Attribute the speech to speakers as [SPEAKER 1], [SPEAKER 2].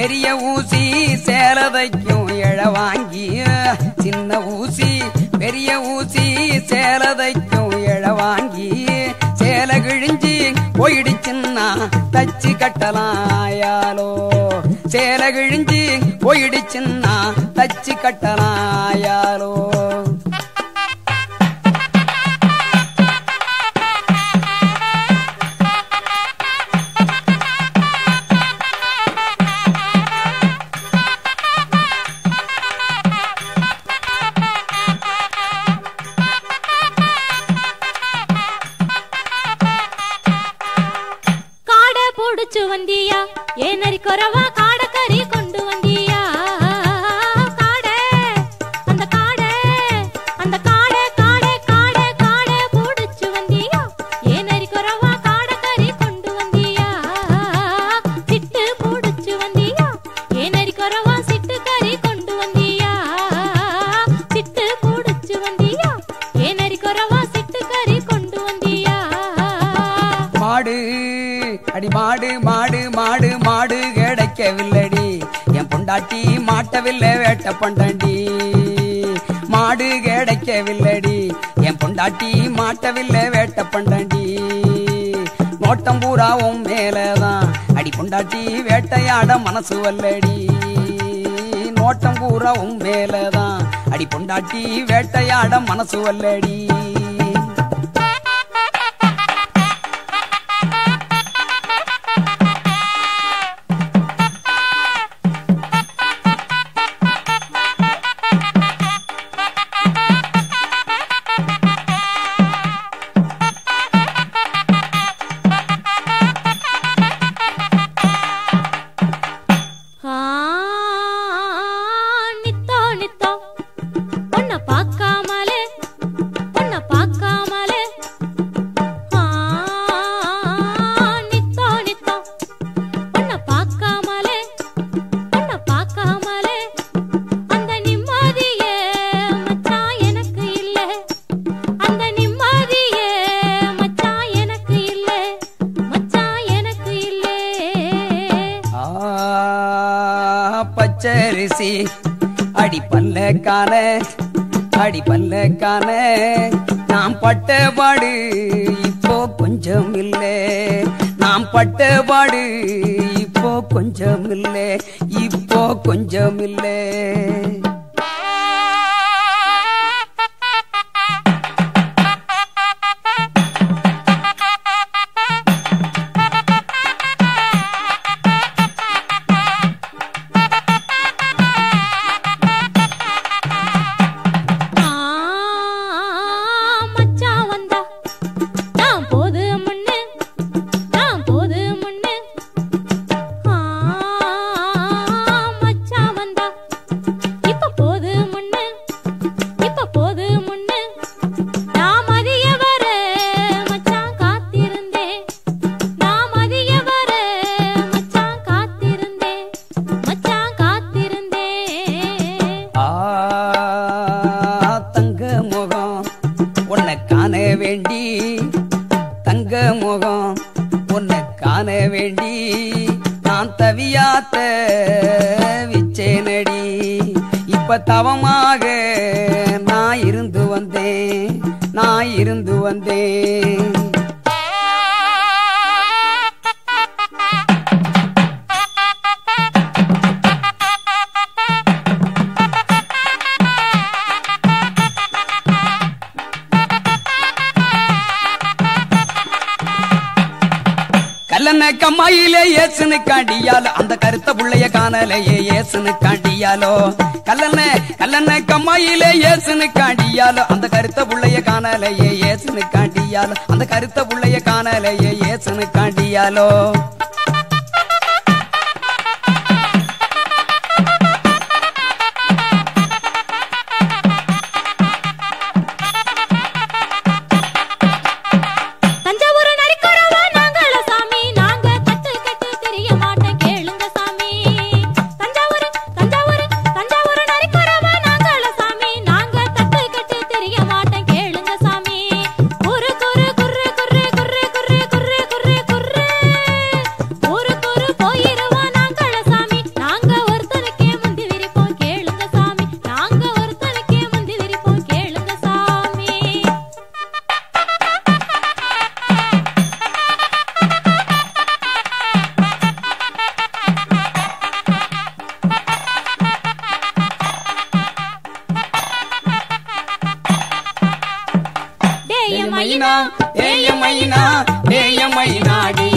[SPEAKER 1] பெரிய ஊசி சேலதைக்கும் எழ வாங்கி சின்ன ஊசி பெரிய ஊசி சேலதைக்கும் எழ வாங்கி சேலை கிழிஞ்சி போயிடுச்சுன்னா தச்சு கட்டலாயாலோ சேலை கிழிஞ்சி போயிடுச்சுன்னா தச்சு கட்டலாயாலோ
[SPEAKER 2] காடை புடிச்சு வந்தியா ஏனரி குறவா காடை கறி கொண்டு வந்தியா காடை அந்த காடை அந்த காடை காடை காடை காடை புடிச்சு வந்தியா ஏனரி குறவா காடை கறி கொண்டு வந்தியா சிட்டு புடிச்சு வந்தியா ஏனரி குறவா சிட்டு கறி கொண்டு வந்தியா சிட்டு புடிச்சு வந்தியா ஏனரி குறவா சிட்டு கறி கொண்டு வந்தியா
[SPEAKER 1] மாடு அடி மாடு மாடு மாடு மாடு கிடைக்கவில்லடி என் பொண்டாட்டி மாட்டவில்லை வேட்ட பண்டாண்டி மாடு கிடைக்கவில்லடி என் பொண்டாட்டி மாட்டவில்லை வேட்ட பண்டாண்டி நோட்டம் பூராவும் மேலதான் அடி பொண்டாட்டி வேட்டையாட மனசு வல்லடி நோட்டம் பூராவும் மேலதான் அடி பொண்டாட்டி வேட்டையாட மனசு வல்லடி
[SPEAKER 2] ஆ, நித்தோ நித்தோ உன்னை பார்க்காமலே உன்னை பார்க்காமலே ஆ, நித்தோ நித்தோ உன்னை பார்க்காமலே உன்னை பார்க்காமலே அந்த நிம்மதியே மச்சான் எனக்கு இல்லை அந்த நிம்மதியே மச்சான் எனக்கு இல்லை மச்சான் எனக்கு இல்லை
[SPEAKER 1] ஆ, பச்சரிசி அடி பல்லக்கான அடி பல்லக்கான நாம் பட்ட பாடு இப்போ கொஞ்சம் இல்லை நாம் பட்ட பாடு இப்போ கொஞ்சம் இல்லை இப்போ கொஞ்சம் இல்லை
[SPEAKER 2] ஆ, மச்சான் வந்தா நான் போது முன்னு நான் போது முன்னு ஆ, மச்சான் வந்தா இப்ப போது முன்னு இப்ப போது முன்னு நான் மதிய வர மச்சான் காத்திருந்தேன் நான் மதிய வர மச்சான் காத்திருந்தேன் மச்சான் காத்திருந்தேன்
[SPEAKER 1] ஆ தங்க முகம் உன்னை காண வேண்டி தங்க முகம் உன்னை காண வேண்டி நான் தவியாத்த விச்சேனடி இப்ப தவமாக நான் இருந்து வந்தேன் நான் இருந்து வந்தேன் கல்லன கம்மாயிலே ஏசுனு காண்டியாலோ அந்த கருத்த புள்ளைய காணலையே ஏசுனு காண்டியாலோ கல்லன கல்லன கம்மாயிலே ஏசுனு காண்டியாலோ அந்த கருத்த புள்ளைய காணலையே ஏசுனு காண்டியாலோ அந்த கருத்த புள்ளைய காணலையே ஏசுனு காண்டியாலோ
[SPEAKER 2] தஞ்சாவூர் நரிக்குறவா நாங்கள சாமி நாங்க கட்டு கட்டு தெரிய மாட்டேன் கேளுங்க சாமி தஞ்சாவூர் தஞ்சாவூர் தஞ்சாவூர் நரிக்குறவா நாங்கள சாமி நாங்க கட்டு கட்டு தெரிய மாட்டேன் கேளுங்க சாமி குரு குரு குரு குரு குரு குரு குரு குரு குரு
[SPEAKER 1] மைனா ஏய மைனா ஏய மைனாடி